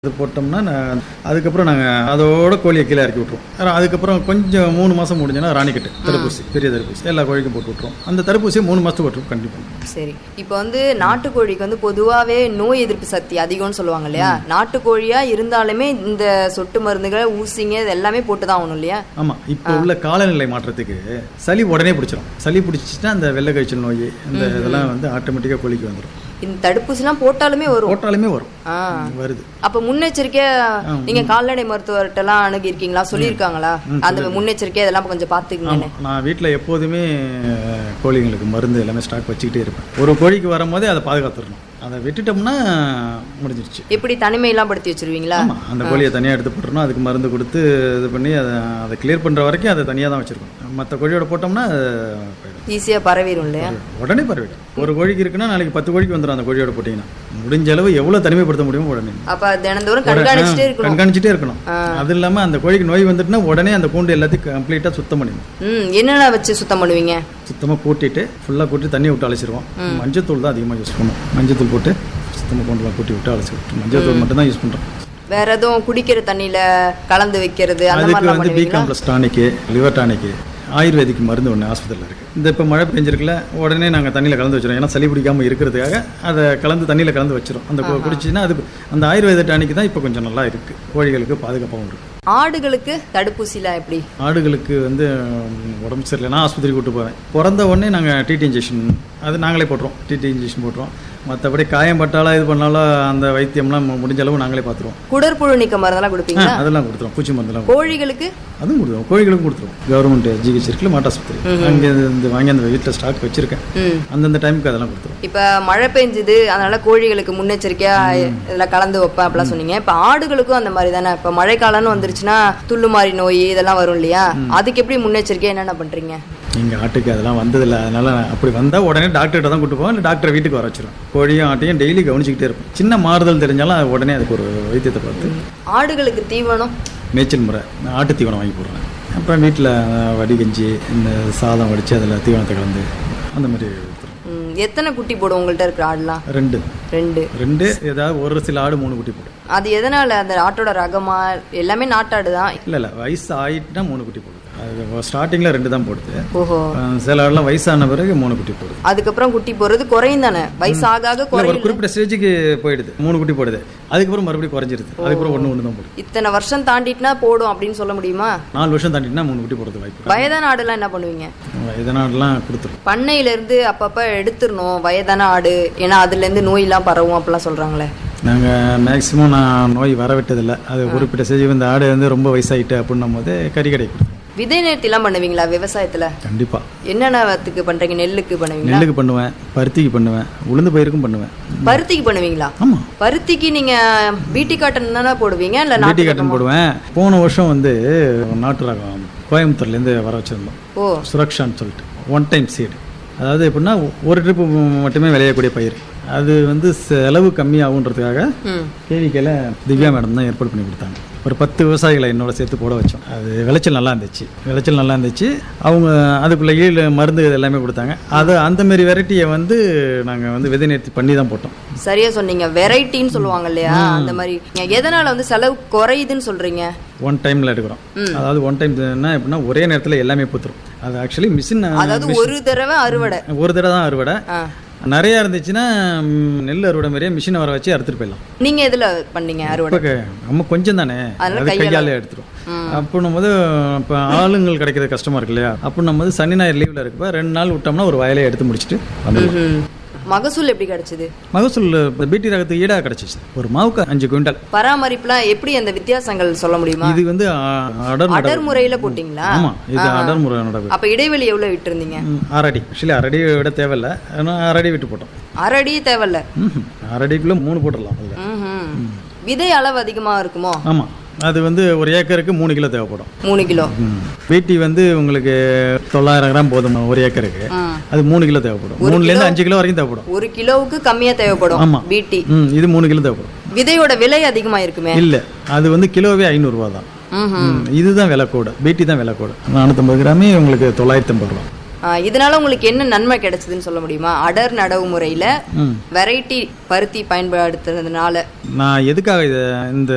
இது போட்டோம்னா நான் அதுக்கப்புறம் நாங்கள் அதோட கோழியை கீழே இறக்கி விட்ருவோம் அப்புறம் அதுக்கப்புறம் கொஞ்சம் மூணு மாதம் முடிஞ்சோன்னா ராணிக்கட்டு தடுப்பூசி பெரிய தடுப்பூசி எல்லா கோழிக்கும் போட்டு விட்ருவோம் அந்த தடுப்பூசியை மூணு மாதத்துக்கு போட்டுருவோம் கண்டிப்பாக சரி இப்போ வந்து நாட்டுக்கோழிக்கு வந்து பொதுவாகவே நோய் எதிர்ப்பு சக்தி அதிகம்னு சொல்லுவாங்க இல்லையா நாட்டுக்கோழியா இருந்தாலுமே இந்த சொட்டு மருந்துகள் ஊசிங்க இது எல்லாமே போட்டு தான் ஆகணும் இல்லையா ஆமாம் இப்போ உள்ள காலநிலை மாற்றத்துக்கு சளி உடனே பிடிச்சிரும் சளி பிடிச்சிச்சுன்னா அந்த வெள்ளை காய்ச்சல் நோய் இந்த இதெல்லாம் வந்து ஆட்டோமேட்டிக்காக கோழிக்கு வந்துடும் இந்த தடுப்பூசிலாம் போட்டாலுமே வரும் போட்டாலுமே வரும் ஆ வருது அப்ப முன்னெச்சரிக்கையா நீங்க கால்நடை மருத்துவர்கிட்ட எல்லாம் அணுகி இருக்கீங்களா சொல்லியிருக்காங்களா அந்த முன்னெச்சரிக்கை இதெல்லாம் கொஞ்சம் பாத்துக்கங்கன்னு ஆமாம் நான் வீட்டில் எப்போதுமே அஹ், கோழிங்களுக்கு மருந்து எல்லாமே ஸ்டாக் வச்சுக்கிட்டே இருப்பேன் ஒரு கோழிக்கு வரும்போதே அதை பாதுகாத்துடணும் அதை விட்டுட்டோம்னா முடிஞ்சிருச்சு எப்படி தனிமையெல்லாம் படுத்தி வச்சிருவீங்களா ஆமாம் அந்த கோழியை தனியாக எடுத்து போட்டுறணும் அதுக்கு மருந்து கொடுத்து இது பண்ணி அதை அதை கிளியர் பண்ணுற வரைக்கும் அதை தனியாக தான் வச்சுருக்கணும் மற்ற கோழியோட போட்டோம்னா அது போயிடும். ஈஸியா பரவிடும் இல்லையா உடனே பரவிடும் ஒரு கோழிக்கு இருக்குன்னா நாளைக்கு பத்து கோழிக்கு வந்துடும் அந்த கோழியோட போட்டிங்கன்னா முடிஞ்ச அளவு எவ்வளோ தனிமைப்படுத்த முடியுமோ உடனே அப்ப தினந்தோறும் கண்காணிச்சுட்டே இருக்கணும் கண்காணிச்சிட்டே இருக்கணும் அது இல்லாமல் அந்த கோழிக்கு நோய் வந்துட்டுனா உடனே அந்த கூண்டு எல்லாத்தையும் கம்ப்ளீட்டாக சுத்தம் பண்ணிடணும் ம் என்னென்ன வச்சு சுத்தம் பண்ணுவீங்க சுத்தமாக கூட்டிட்டு ஃபுல்லாக கூட்டி தண்ணி விட்டு அழைச்சிருவோம் மஞ்சத்தூள் தான் அதிகமாக யூஸ் பண்ணுவோம் மஞ்சத்தூள் போட்டு சுத்தமாக கொண்டுலாம் கூட்டி விட்டு அழைச்சி விட்டு மஞ்சத்தூள் மட்டும் தான் யூஸ் பண்ணுறோம் வேற எதுவும் குடிக்கிற தண்ணியில கலந்து வைக்கிறது அந்த அதுக்கு மாதிரிலாம் வந்து பி பண்ணுவீங்களா complex tonic liver tonic Ayurvedic மருந்து ஒன்று ஹாஸ்பிட்டலில் இருக்குது இந்த இப்போ மழை பெஞ்சிருக்குல உடனே நாங்கள் தண்ணியில் கலந்து வச்சிரும் ஏன்னா சளி பிடிக்காமல் இருக்கிறதுக்காக அதை கலந்து தண்ணியில் கலந்து வச்சிரும் அந்த கு- குடிச்சின்னா அது அந்த ஆயுர்வேத டானிக்கு தான் இப்போ கொஞ்சம் நல்லா இருக்குது கோழிகளுக்கு பாதுகாப்பாகவும் இருக்குது ஆடுகளுக்கு தடுப்பூசிலாம் எப்படி ஆடுகளுக்கு வந்து ம், உடம்பு சரியில்லைனா ஆஸ்பத்திரி கூட்டு போவேன் பிறந்த உடனே நாங்கள் டிடி இன்ஜெக்ஷன் அது நாங்களே போட்டுருவோம் டிடி இன்ஜெக்ஷன் போட்டுருவோம் மற்றபடி காயம் பட்டாலும் இது பண்ணாலும் அந்த வைத்தியம்லாம் மு- முடிஞ்ச அளவு நாங்களே பார்த்துருவோம் குடற்புழு நீக்க மருந்தெல்லாம் கொடுப்பீங்களா அதெல்லாம் கொடுத்துருவோம் பூச்சி மருந்தெல்லாம் கோழிகளுக்கு அதுவும் கொடுத்துருவோம் கோழிகளுக்கும் கொடுத்துருவோம் கவர்மெண்ட் ஜிஹெச் இருக்குல்ல மாட்டாஸ்பத்திரி அங்கே இருந்து வாங்கி அந்த வீட்டில் ஸ்டாக் வச்சிருக்கேன் ம் அந்தந்த டைமுக்கு அதெல்லாம் கொடுத்துருவோம் இப்ப மழை பெஞ்சுது அதனால கோழிகளுக்கு முன்னெச்சரிக்கையா இதுல கலந்து வைப்பேன் அப்படிலாம் சொன்னீங்க இப்ப ஆடுகளுக்கும் அந்த மாதிரி தானே இப்ப மழைக்காலம்னு வந்துருச்சுன்னா துள்ளுமாறி நோய் இதெல்லாம் வரும் இல்லையா அதுக்கு எப்படி முன்னெச்சரிக்கையா என்னென்ன பண்றீங்க எங்கள் ஆட்டுக்கு அதெல்லாம் வந்ததில்லை அதனால நான் அப்படி வந்தால் உடனே டாக்டர்கிட்ட தான் கூட்டு போவோம் இல்லை டாக்டரை வீட்டுக்கு வர வச்சிருவோம் கோழியும் ஆட்டையும் டெய்லி கவனிச்சிக்கிட்டே இருப்போம் சின்ன மாறுதல் தெரிஞ்சாலும் அது உடனே அதுக்கு ஒரு வைத்தியத்தை பார்த்து ஆடுகளுக்கு தீவனம் மேய்ச்சல் முறை நான் ஆட்டு தீவனம் வாங்கி போடுறேன் அப்புறம் வீட்டில் வடிகஞ்சி இந்த சாதம் வடித்து அதில் தீவனத்தை கலந்து அந்த மாதிரி கொடுத்துருவோம். ம், எத்தனை குட்டி போடும் உங்கள்ட்ட இருக்கிற ஆடுலாம் ரெண்டு ரெண்டு ரெண்டு ஏதாவது ஒரு சில ஆடு மூணு குட்டி போடும் அது எதனால அந்த ஆட்டோட ரகமா எல்லாமே நாட்டாடு தான் இல்லை இல்லை வயசு ஆயிட்டுனா மூணு குட்டி போடுது அது ஸ்டார்டிங்கில் ரெண்டு தான் போடுது ஓஹோ அஹ் சில ஆடுலாம் வயசான பிறகு மூணு குட்டி போடுது அதுக்கப்புறம் குட்டி போடுறது குறையும் தானே வயசு ஆக ஆக இல்லை ஒரு குறையும் குறிப்பிட்ட ஸ்டேஜுக்கு போயிடுது மூணு குட்டி போடுது அதுக்கப்புறம் மறுபடியும் குறைஞ்சிருது அதுக்கப்புறம் ஒன்று ஒன்று தான் போடுது இத்தனை வருஷம் தாண்டிட்டுனா போடும் அப்படின்னு சொல்ல முடியுமா நாலு வருஷம் தாண்டிட்டுனா மூணு குட்டி போடுறது வாய்ப்பு வயதான ஆடுலாம் என்ன பண்ணுவீங்க இதனாலலாம் கொடுத்துரும் பண்ணையில இருந்து அப்பப்ப எடுத்துடணும் வயதான ஆடு ஏன்னா அதுல இருந்து நோயெல்லாம் பரவும் அப்படிலாம் சொல்றாங்களே நாங்கள் மேக்ஸிமம் நான் நோய் வர விட்டதில்லை அது குறிப்பிட்ட ஸ்டேஜ் இந்த ஆடு வந்து ரொம்ப வயசாயிட்டு அப்படின்னும் போது கறி கடை கொடுத்துரும் விதை நேர்த்திலாம் பண்ணுவீங்களா விவசாயத்துல கண்டிப்பாக என்னென்னத்துக்கு பண்றீங்க நெல்லுக்கு பண்ணுவீங்களா நெல்லுக்கு பண்ணுவேன் பருத்திக்கு பண்ணுவேன் உளுந்து பயிருக்கும் பண்ணுவேன் பருத்திக்கு பண்ணுவீங்களா ஆமாம் பருத்திக்கு நீங்க பீட்டி காட்டன் தானே போடுவீங்க இல்ல வீட்டி நாட்டு கட்டன் போடுவேன் போன வருஷம் வந்து நாட்டு ரகம் கோயம்புத்தூர்லேருந்து வர வச்சுருந்தோம் ஓ சுரக்ஷான்னு சொல்லிட்டு ஒன் டைம் சீடு அதாவது எப்படின்னா ஒரு ட்ரிப்பு மட்டுமே விளையக்கூடிய பயிர் அது வந்து செலவு கம்மியாகுன்றதுக்காக ம் கேவிக்கையில் திவ்யா மேடம் தான் ஏற்பாடு பண்ணி கொடுத்தாங்க ஒரு பத்து விவசாயிகளை என்னோட சேர்த்து போட வச்சோம் அது விளைச்சல் நல்லா இருந்துச்சு விளைச்சல் நல்லா இருந்துச்சு அவங்க அதுக்குள்ள ஈழ மருந்து இது எல்லாமே கொடுத்தாங்க அது அந்த மாதிரி வெரைட்டியை வந்து நாங்கள் வந்து விதை நேர்த்தி பண்ணி தான் போட்டோம் சரியா சொன்னீங்க வெரைட்டின்னு சொல்லுவாங்க இல்லையா அந்த மாதிரி நீங்க எதனால வந்து செலவு குறையுதுன்னு சொல்றீங்க ஒன் டைமில் எடுக்கிறோம் அதாவது ஒன் டைம் எப்படின்னா ஒரே நேரத்தில் எல்லாமே பூத்துரும் அது ஆக்சுவலி மிஷின் அதாவது ஒரு தடவை அறுவடை ஒரு தடவை தான் அறுவடை ஆ. நிறைய இருந்துச்சுன்னா ம், நெல் அறுவடை மாதிரியே மிஷினை வர வச்சு அறுத்துட்டு போயிடலாம் நீங்க எதுல பண்ணீங்க அறுவடை இப்போ நம்ம கொஞ்சம் தானே அதனால அது கையாலே எடுத்துரும் அப்படின்னும் போது இப்போ ஆளுங்கள் கிடைக்கிறது கஷ்டமா இருக்கு இல்லையா அப்படின்னும் போது சனி ஞாயிறு லீவில் இருக்கப்ப ரெண்டு நாள் விட்டோம்னா ஒரு வயலே எடுத்து முடிச்சுட்டு வந்துடலாம் ம். மகசூல் எப்படி கிடைச்சது மகசூல் பிடி ரகத்துக்கு ஈடாக கிடைச்சிச்சு ஒரு மாவுக்கு அஞ்சு குவிண்டால் பராமரிப்புலாம் எப்படி அந்த வித்தியாசங்கள் சொல்ல முடியுமா இது வந்து அ- அடர் நடவு அடர் முறையில போட்டீங்களா ஆமா இது அடர் முறை நடவு அப்ப இடைவெளி எவ்வளவு விட்டு இருந்தீங்க ம், அரடி ஆக்சுவலி அரடி விட தேவையில்ல ஆனால் அரடி விட்டு போட்டோம் அரடி தேவையில்ல ம்ஹும். அரடிக்குள்ள மூணு போட்டுடலாம் அதில் ம்ஹும். விதை அளவு அதிகமா இருக்குமோ ஆமா அது வந்து ஒரு ஏக்கருக்கு மூணு கிலோ தேவைப்படும் மூணு கிலோ ம். வீட்டி வந்து உங்களுக்கு தொள்ளாயிரம் கிராம் போதும் ஒரு ஏக்கருக்கு ம். அது மூணு கிலோ தேவைப்படும் மூணுலேருந்து அஞ்சு கிலோ வரைக்கும் தேவைப்படும் ஒரு கிலோவுக்கு கம்மியா தேவைப்படும் ஆமா. பிடி ம் இது மூணு கிலோ தேவைப்படும் விதையோட விலை அதிகமா இருக்குமே இல்ல அது வந்து கிலோவே ஐநூறுரூவா தான் ம்ஹும். ம், இதுதான் விலை கூட பீட்டி தான் விலை கூட நானூற்றம்பது கிராமே உங்களுக்கு தொள்ளாயிரத்தி ஐம்பது ரூபா ஆ, இதனால உங்களுக்கு என்ன நன்மை கிடைச்சதுன்னு சொல்ல முடியுமா அடர் நடவு முறையில ம் வெரைட்டி பருத்தி பயன்படுத்துறதுனால நான் எதுக்காக இதை இந்த